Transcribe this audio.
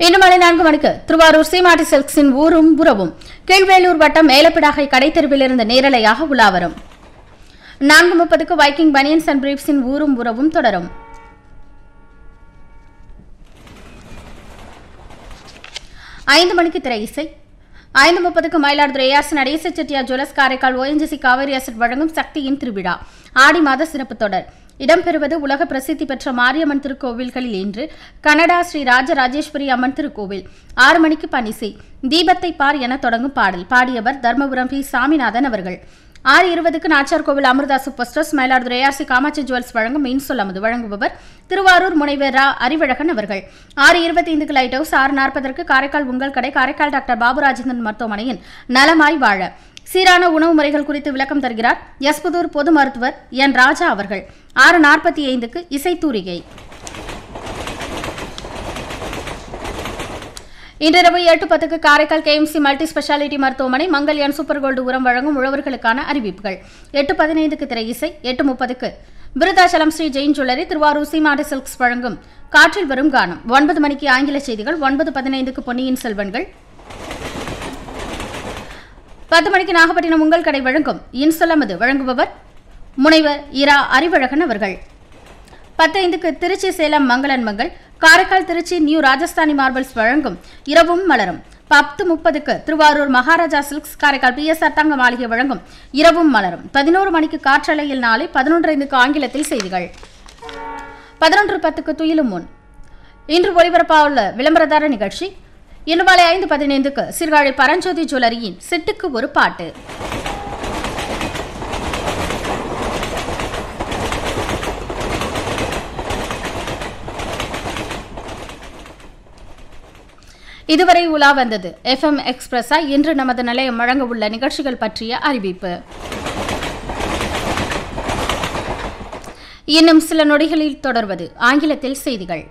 இன்று மாலை நான்கு மணிக்கு திருவாரூர் சீமாட்டி சில்க்ஸின் ஊரும் உறவும் கீழ்வேலூர் வட்டம் மேலப்பிடாகை கடைத்தெருவிலிருந்து நேரலையாக உலா வரும் நான்கு முப்பதுக்கு வைக்கிங் பனியன்ஸ் அண்ட் பிரீப்ஸின் ஊரும் உறவும் தொடரும் ஐந்து மணிக்கு திரை இசை ஐந்து முப்பதுக்கு Mayiladuthurai ARC Natesa Chettiar jewellers Karaikal ONGC Kaveri asset வழங்கும் சக்தியின் திருவிழா ஆடி மாத சிறப்பு தொடர் இடம்பெறுவது உலக பிரசித்தி பெற்ற மாரியம்மன் திருக்கோவில்களில் இன்று கனடா ஸ்ரீ ராஜராஜேஸ்வரி அம்மன் திருக்கோவில் ஆறு மணிக்கு பனிசை தீபத்தை பார் என தொடங்கும் பாடல் பாடியவர் தர்மபுரம் பி சாமிநாதன் அவர்கள் ஆறு இருபதுக்கு Nachar Koil Amrita super stores Mayiladuthurai ARC Kamakshi jewels வழங்கும் மீன் சொல் அமுது வழங்குபவர் திருவாரூர் முனைவர் ரா அறிவழகன் அவர்கள் ஆறு இருபத்தி ஐந்துக்கு லைட் ஹவுஸ் ஆறு நாற்பதற்கு காரைக்கால் உங்கள் கடை காரைக்கால் டாக்டர் பாபுராஜேந்திரன் மருத்துவமனையின் நலமாய் வாழ சீரான உணவு முறைகள் குறித்து விளக்கம் தருகிறார் எஸ்புதூர் பொது மருத்துவர் என் ராஜா அவர்கள் ஆறு நாற்பத்தி ஐந்துக்கு இசைத்தூரிகை இன்றிரவு எட்டு பத்துக்கு காரைக்கால் கேஎம்சி மல்டி ஸ்பெஷாலிட்டி மருத்துவமனை மங்கல்யான் சூப்பர் கோல்டு உரம் வழங்கும் உழவர்களுக்கான அறிவிப்புகள் எட்டு பதினைந்துக்கு திரை இசை எட்டு முப்பதுக்கு விருதாச்சலம் ஸ்ரீ ஜெயின் ஜுவல்லரி திருவாரூர் சீமாடி சில்க்ஸ் வழங்கும் காற்றில் வரும் கானம் ஒன்பது மணிக்கு ஆங்கில செய்திகள் ஒன்பது பதினைந்துக்கு பொன்னியின் செல்வன்கள் பத்து மணிக்கு நாகப்பட்டினம் உங்கள் கடை வழங்கும் இன்சொல்லமது வழங்குபவர் முனைவர் இரா அறிவழகன் அவர்கள் பத்தைந்துக்கு திருச்சி சேலம் மங்களன் மங்கள் காரைக்கால் திருச்சி நியூ ராஜஸ்தானி மார்பிள்ஸ் வழங்கும் இரவும் மலரும் பத்து முப்பதுக்கு திருவாரூர் மகாராஜா சில்க்ஸ் காரைக்கால் பிஎஸ்ஆர் தங்க மாளிகை வழங்கும் இரவும் மலரும் பதினோரு மணிக்கு காற்றலையில் நாளை பதினொன்று ஐந்துக்கு ஆங்கிலத்தில் செய்திகள் பதினொன்று பத்துக்கு துயிலும் முன் இன்று ஒளிபரப்பாவுள்ள விளம்பரதார நிகழ்ச்சி இன்று மாலை ஐந்து பதினைந்துக்கு சீர்காழி பரஞ்சோதி ஜுவல்லரியின் சிட்டுக்கு ஒரு பாட்டு இதுவரை உலா வந்தது எஃப்எம் எக்ஸ்பிரஸா இன்று நமது நிலையம் வழங்க உள்ள நிகழ்ச்சிகள் பற்றிய அறிவிப்பு இன்னும் சில நொடிகளில் தொடர்வது ஆங்கிலத்தில் செய்திகள்